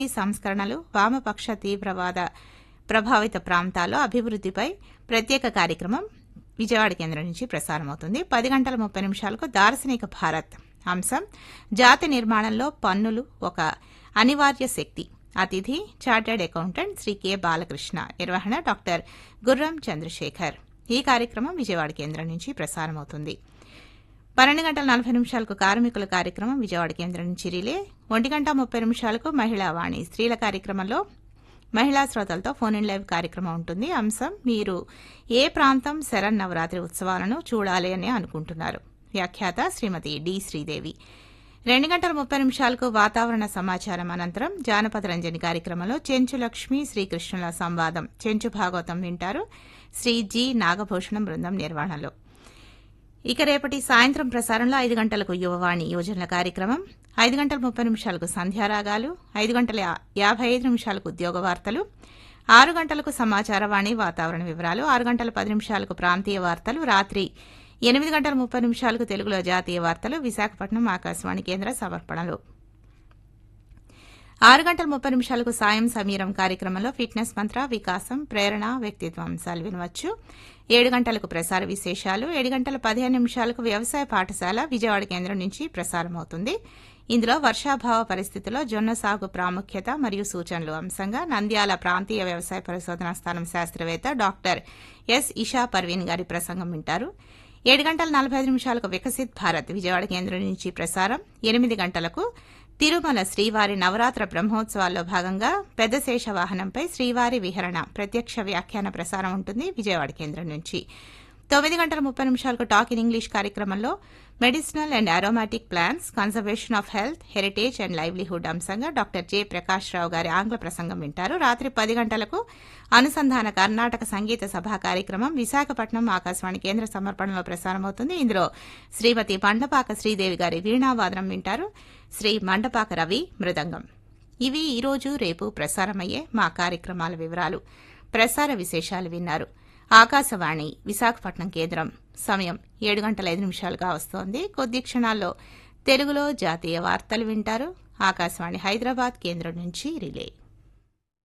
ఈ సంస్కరణలు వామపక్ష తీవ్రవాద ప్రభావిత ప్రాంతాల్లో అభివృద్దిపై ప్రత్యేక కార్యక్రమం విజయవాడ కేంద్రం నుంచి ప్రసారమవుతుంది పది గంటల ముప్పై నిమిషాలకు దార్శనిక భారత్ అంశం జాతి నిర్మాణంలో పన్నులు ఒక అనివార్య శక్తి అతిథి chartered accountant Shri K Balakrishna నిర్వహణ డాక్టర్ గుర్రం చంద్రశేఖర్ ఈ కార్యక్రమం విజయవాడ కేంద్రం నుంచి ప్రసారమవుతుంది పన్నెండు గంటల నలభై నిమిషాలకు కార్మికుల కార్యక్రమం విజయవాడ కేంద్రం నుంచి రిలే ఒంటి గంట ముప్పై నిమిషాలకు మహిళా వాణి స్త్రీల కార్యక్రమంలో మహిళా శ్రోతలతో ఫోన్ ఇన్ లైవ్ కార్యక్రమం ఉంటుంది అంశం మీరు ఏ ప్రాంతం శరన్నవరాత్రి ఉత్సవాలను చూడాలి అని అనుకుంటున్నారు వ్యాఖ్యాత శ్రీమతి డి శ్రీదేవి రెండు గంటల ముప్పై నిమిషాలకు వాతావరణ సమాచారం అనంతరం జానపద రంజని కార్యక్రమంలో చెంచు లక్ష్మి శ్రీకృష్ణుల సంవాదం చెంచు భాగవతం వింటారు శ్రీ జి నాగభూషణం బృందం నిర్వహణలో ఇక రేపటి సాయంత్రం ప్రసారంలో ఐదు గంటలకు యువవాణి యోజనల కార్యక్రమం ఐదు గంటల ముప్పై నిమిషాలకు సంధ్యారాగాలు ఐదు గంటల యా- యాభై ఐదు నిమిషాలకు ఉద్యోగ వార్తలు ఆరు గంటలకు సమాచార వాణి వాతావరణ వివరాలు ఆరు గంటల పది నిమిషాలకు ప్రాంతీయ వార్తలు రాత్రి ఎనిమిది గంటల ముప్పై నిమిషాలకు తెలుగులో జాతీయ వార్తలు విశాఖపట్నం ఆకాశవాణి కేంద్ర సమర్పణలు ఆరు గంటల ముప్పై నిమిషాలకు సాయం సమీరం కార్యక్రమంలో ఫిట్నెస్ మంత్ర వికాసం ప్రేరణ వ్యక్తిత్వ అంశాలు వినవచ్చు ఏడు గంటలకు ప్రసార విశేషాలు ఏడు గంటల పదిహేను నిమిషాలకు వ్యవసాయ పాఠశాల విజయవాడ కేంద్రం నుంచి ప్రసారమవుతుంది ఇందులో వర్షాభావ పరిస్థితుల్లో జొన్న సాగు ప్రాముఖ్యత మరియు సూచనలు అంశంగా నంద్యాల ప్రాంతీయ వ్యవసాయ పరిశోధనా స్థానం శాస్త్రవేత్త డాక్టర్ ఎస్ ఇషా పర్వీన్ గారి ప్రసంగం వింటారు ఏడు గంటల నలభై ఐదు నిమిషాలకు వికసిత్ భారత్ విజయవాడ కేంద్రం నుంచి ప్రసారం ఎనిమిది గంటలకు తిరుమల శ్రీవారి నవరాత్ర బ్రహ్మోత్సవాల్లో భాగంగా పెద్ద శేష వాహనంపై శ్రీవారి విహరణ ప్రత్యక్ష వ్యాఖ్యాన ప్రసారం ఉంటుంది విజయవాడ కేంద్రం నుంచి తొమ్మిది గంటల ముప్పై నిమిషాలకు టాక్ ఇన్ ఇంగ్లీష్ కార్యక్రమంలో medicinal and aromatic plants conservation of health heritage and livelihood అంశంగా డాక్టర్ జె ప్రకాష్ రావు గారి ఆంగ్ల ప్రసంగం వింటారు రాత్రి పది గంటలకు అనుసంధాన కర్ణాటక సంగీత సభా కార్యక్రమం విశాఖపట్నం ఆకాశవాణి కేంద్ర సమర్పణలో ప్రసారమవుతుంది ఇందులో శ్రీమతి మండపాక శ్రీదేవి గారి వీణావాదనం వింటారు శ్రీ మండపాక రవి మృదంగం ఇవి ఈరోజు రేపు ప్రసారమయ్యే మా కార్యక్రమాల వివరాలు ప్రసార విశేషాలు విన్నారు ఆకాశవాణి విశాఖపట్నం కేంద్రం సమయం ఏడు గంటల ఐదు నిమిషాలుగా వస్తోంది కొద్ది క్షణాల్లో తెలుగులో జాతీయ వార్తలు వింటారు ఆకాశవాణి హైదరాబాద్ కేంద్రం నుంచి రిలే